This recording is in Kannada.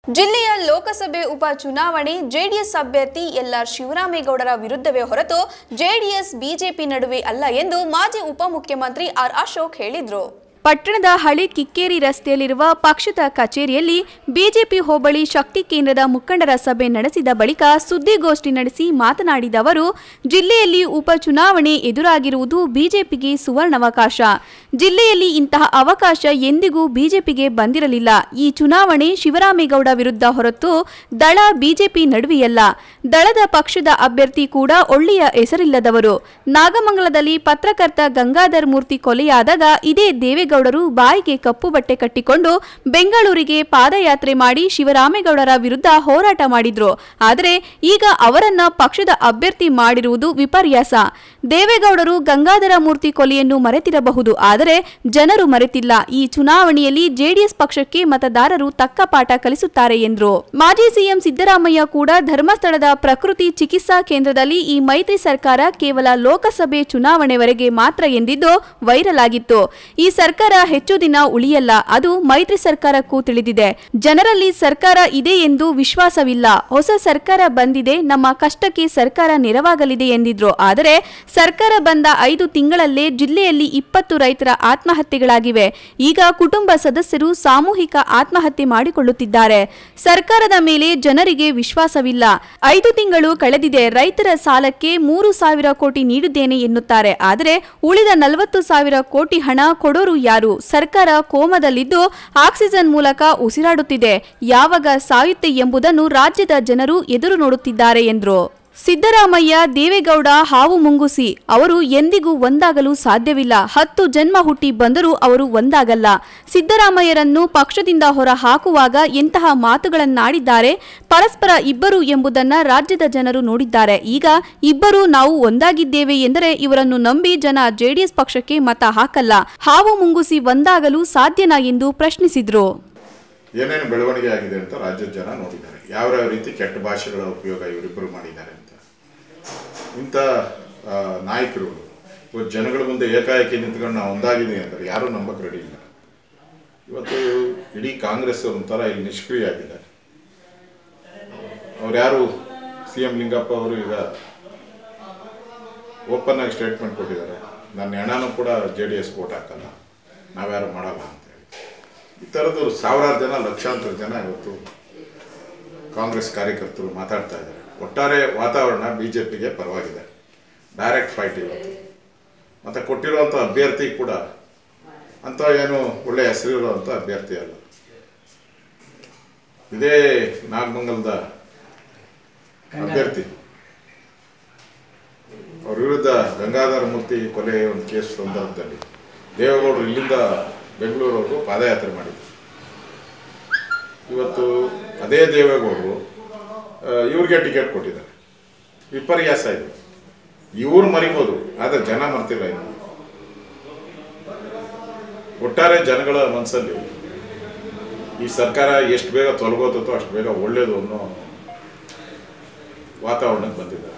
ಜಿಲ್ಲೆಯ ಲೋಕಸಭೆ ಉಪ ಚುನಾವಣೆ ಜೆಡಿಎಸ್ ಅಭ್ಯರ್ಥಿ ಎಲ್ಆರ್ ಶಿವರಾಮೇಗೌಡರ ವಿರುದ್ಧವೇ ಹೊರತು ಜೆಡಿಎಸ್ ಬಿಜೆಪಿ ನಡುವೆ ಅಲ್ಲ ಎಂದು ಮಾಜಿ ಉಪಮುಖ್ಯಮಂತ್ರಿ ಆರ್ ಅಶೋಕ್ ಹೇಳಿದರು ಪಟ್ಟಣದ ಹಳಿ ಕಿಕ್ಕೇರಿ ರಸ್ತೆಯಲ್ಲಿರುವ ಪಕ್ಷದ ಕಚೇರಿಯಲ್ಲಿ ಬಿಜೆಪಿ ಹೋಬಳಿ ಶಕ್ತಿ ಕೇಂದ್ರದ ಮುಖಂಡರ ಸಭೆ ನಡೆಸಿದ ಬಳಿಕ ಸುದ್ದಿಗೋಷ್ಠಿ ನಡೆಸಿ ಮಾತನಾಡಿದ ಅವರು ಜಿಲ್ಲೆಯಲ್ಲಿ ಉಪಚುನಾವಣೆ ಎದುರಾಗಿರುವುದು ಬಿಜೆಪಿಗೆ ಸುವರ್ಣಾವಕಾಶ ಜಿಲ್ಲೆಯಲ್ಲಿ ಇಂತಹ ಅವಕಾಶ ಎಂದಿಗೂ ಬಿಜೆಪಿಗೆ ಬಂದಿರಲಿಲ್ಲ ಈ ಚುನಾವಣೆ ಶಿವರಾಮೇಗೌಡ ವಿರುದ್ಧ ಹೊರತು ದಳ ಬಿಜೆಪಿ ನಡುವೆಯಲ್ಲ ದಳದ ಪಕ್ಷದ ಅಭ್ಯರ್ಥಿ ಕೂಡ ಒಳ್ಳೆಯ ಹೆಸರಿಲ್ಲದವರು ನಾಗಮಂಗಲದಲ್ಲಿ ಪತ್ರಕರ್ತ ಗಂಗಾಧರ್ ಮೂರ್ತಿ ಕೊಲೆಯಾದಾಗ ಇದೇ ದೇವೇಗೌಡರು ಬಾಯಿಗೆ ಕಪ್ಪು ಬಟ್ಟೆ ಕಟ್ಟಿಕೊಂಡು ಬೆಂಗಳೂರಿಗೆ ಪಾದಯಾತ್ರೆ ಮಾಡಿ ಶಿವರಾಮೇಗೌಡರ ವಿರುದ್ಧ ಹೋರಾಟ ಮಾಡಿದ್ರು ಆದರೆ ಈಗ ಅವರನ್ನ ಪಕ್ಷದ ಅಭ್ಯರ್ಥಿ ಮಾಡಿರುವುದು ವಿಪರ್ಯಾಸ ದೇವೇಗೌಡರು ಗಂಗಾಧರ ಮೂರ್ತಿ ಕೊಲೆಯನ್ನು ಮರೆತಿರಬಹುದು ಆದರೆ ಜನರು ಮರೆತಿಲ್ಲ ಈ ಚುನಾವಣೆಯಲ್ಲಿ ಜೆಡಿಎಸ್ ಪಕ್ಷಕ್ಕೆ ಮತದಾರರು ತಕ್ಕ ಪಾಠ ಕಲಿಸುತ್ತಾರೆ ಎಂದರು ಮಾಜಿ ಸಿಎಂ ಸಿದ್ದರಾಮಯ್ಯ ಕೂಡ ಧರ್ಮಸ್ಥಳದ ಪ್ರಕೃತಿ ಚಿಕಿತ್ಸಾ ಕೇಂದ್ರದಲ್ಲಿ ಈ ಮೈತ್ರಿ ಸರ್ಕಾರ ಕೇವಲ ಲೋಕಸಭೆ ಚುನಾವಣೆವರೆಗೆ ಮಾತ್ರ ಎಂದಿದ್ದು ವೈರಲ್ ಆಗಿತ್ತು ಈ ಸರ್ಕಾರ ಹೆಚ್ಚು ದಿನ ಉಳಿಯಲ್ಲ ಅದು ಮೈತ್ರಿ ಸರ್ಕಾರಕ್ಕೂ ತಿಳಿದಿದೆ ಜನರಲ್ಲಿ ಸರ್ಕಾರ ಇದೆ ಎಂದು ವಿಶ್ವಾಸವಿಲ್ಲ ಹೊಸ ಸರ್ಕಾರ ಬಂದಿದೆ ನಮ್ಮ ಕಷ್ಟಕ್ಕೆ ಸರ್ಕಾರ ನೆರವಾಗಲಿದೆ ಎಂದಿದ್ರು ಆದರೆ ಸರ್ಕಾರ ಬಂದ ಐದು ತಿಂಗಳಲ್ಲೇ ಜಿಲ್ಲೆಯಲ್ಲಿ ಇಪ್ಪತ್ತು ರೈತರ ಆತ್ಮಹತ್ಯೆಗಳಾಗಿವೆ ಈಗ ಕುಟುಂಬ ಸದಸ್ಯರು ಸಾಮೂಹಿಕ ಆತ್ಮಹತ್ಯೆ ಮಾಡಿಕೊಳ್ಳುತ್ತಿದ್ದಾರೆ ಸರ್ಕಾರದ ಮೇಲೆ ಜನರಿಗೆ ವಿಶ್ವಾಸವಿಲ್ಲ ಐದು ತಿಂಗಳು ಕಳೆದಿದೆ ರೈತರ ಸಾಲಕ್ಕೆ ಮೂರು ಸಾವಿರ ಕೋಟಿ ನೀಡಿದ್ದೇನೆ ಎನ್ನುತ್ತಾರೆ ಆದರೆ ಉಳಿದ ನಲವತ್ತು ಸಾವಿರ ಕೋಟಿ ಹಣ ಕೊಡೋರು ಯಾರು ಸರ್ಕಾರ ಕೋಮದಲ್ಲಿದ್ದು ಆಕ್ಸಿಜನ್ ಮೂಲಕ ಉಸಿರಾಡುತ್ತಿದೆ ಯಾವಾಗ ಸಾಯುತ್ತೆ ಎಂಬುದನ್ನು ರಾಜ್ಯದ ಜನರು ಎದುರು ನೋಡುತ್ತಿದ್ದಾರೆ ಎಂದರು ಸಿದ್ದರಾಮಯ್ಯ ದೇವೇಗೌಡ ಹಾವು ಮುಂಗುಸಿ ಅವರು ಎಂದಿಗೂ ಒಂದಾಗಲು ಸಾಧ್ಯವಿಲ್ಲ ಹತ್ತು ಜನ್ಮ ಹುಟ್ಟಿ ಬಂದರೂ ಅವರು ಒಂದಾಗಲ್ಲ ಸಿದ್ದರಾಮಯ್ಯರನ್ನು ಪಕ್ಷದಿಂದ ಹೊರ ಹಾಕುವಾಗ ಎಂತಹ ಮಾತುಗಳನ್ನಾಡಿದ್ದಾರೆ ಪರಸ್ಪರ ಇಬ್ಬರು ಎಂಬುದನ್ನ ರಾಜ್ಯದ ಜನರು ನೋಡಿದ್ದಾರೆ ಈಗ ಇಬ್ಬರು ನಾವು ಒಂದಾಗಿದ್ದೇವೆ ಎಂದರೆ ಇವರನ್ನು ನಂಬಿ ಜನ ಜೆಡಿಎಸ್ ಪಕ್ಷಕ್ಕೆ ಮತ ಹಾಕಲ್ಲ ಹಾವು ಮುಂಗುಸಿ ಒಂದಾಗಲು ಸಾಧ್ಯನಾ ಎಂದು ಪ್ರಶ್ನಿಸಿದ್ರು ಏನೇನು ಬೆಳವಣಿಗೆ ಆಗಿದೆ ಅಂತ ರಾಜ್ಯದ ಜನ ನೋಡಿದ್ದಾರೆ ಯಾವ ಯಾವ ರೀತಿ ಕೆಟ್ಟ ಭಾಷೆಗಳ ಉಪಯೋಗ ಇವರಿಬ್ಬರು ಮಾಡಿದ್ದಾರೆ ಅಂತ ಇಂಥ ಆ, ನಾಯಕರು ಇವತ್ತು ಜನಗಳ ಮುಂದೆ ಏಕಾಏಕಿ ನಿಂತ್ಕೊಂಡು ನಾವು ಒಂದಾಗಿದ್ದೀವಿ ಅಂದರೆ ಯಾರೂ ನಂಬಕ್ಕೆ ರೆಡಿ ಇಲ್ಲ ಇವತ್ತು ಇಡೀ ಕಾಂಗ್ರೆಸ್ ಒಂಥರ ಇಲ್ಲಿ ನಿಷ್ಕ್ರಿಯ ಆಗಿದ್ದಾರೆ ಅವ್ರು ಯಾರು ಸಿ ಎಂ ಲಿಂಗಪ್ಪ ಅವರು ಈಗ ಓಪನ್ ಆಗಿ ಸ್ಟೇಟ್ಮೆಂಟ್ ಕೊಟ್ಟಿದ್ದಾರೆ ನನ್ನ ಹೆಣನೂ ಕೂಡ ಜೆ ಡಿ ಎಸ್ ವೋಟ್ ಹಾಕಲ್ಲ ನಾವ್ಯಾರು ಮಾಡಲ್ಲ ಅಂತೇಳಿ ಈ ಥರದ್ದು ಸಾವಿರಾರು ಜನ ಲಕ್ಷಾಂತರ ಜನ ಇವತ್ತು ಕಾಂಗ್ರೆಸ್ ಕಾರ್ಯಕರ್ತರು ಮಾತಾಡ್ತಾ ಇದ್ದಾರೆ ಒಟ್ಟಾರೆ ವಾತಾವರಣ ಬಿ ಜೆ ಪಿಗೆ ಪರವಾಗಿದೆ ಡೈರೆಕ್ಟ್ ಫೈಟ್ ಇವತ್ತು ಮತ್ತು ಕೊಟ್ಟಿರುವಂಥ ಅಭ್ಯರ್ಥಿ ಕೂಡ ಅಂಥ ಏನು ಒಳ್ಳೆಯ ಹೆಸರಿರುವಂಥ ಅಭ್ಯರ್ಥಿ ಅಲ್ಲ ಇದೇ ನಾಗಮಂಗಲದ ಅಭ್ಯರ್ಥಿ ಅವ್ರ ವಿರುದ್ಧ ಗಂಗಾಧರ ಮೂರ್ತಿ ಕೊಲೆ ಒಂದು ಕೇಸ್ ಸಂದರ್ಭದಲ್ಲಿ ದೇವೇಗೌಡರು ಇಲ್ಲಿಂದ ಬೆಂಗಳೂರವರೆಗೂ ಪಾದಯಾತ್ರೆ ಮಾಡಿದ್ರು ಇವತ್ತು ಅದೇ ದೇವೇಗೌಡರು ಆ, ಇವ್ರಿಗೆ ಟಿಕೆಟ್ ಕೊಟ್ಟಿದ್ದಾರೆ ವಿಪರ್ಯಾಸ ಇದು ಇವ್ರು ಮರಿಬೋದು ಆದರೆ ಜನ ಮರ್ತಿಲ್ಲ ಇನ್ನು ಒಟ್ಟಾರೆ ಜನಗಳ ಮನಸ್ಸಲ್ಲಿ ಈ ಸರ್ಕಾರ ಎಷ್ಟು ಬೇಗ ತೊಲಗೋತೋ ಅಷ್ಟು ಬೇಗ ಒಳ್ಳೇದು ಅನ್ನೋ ವಾತಾವರಣಕ್ಕೆ ಬಂದಿದ್ದಾರೆ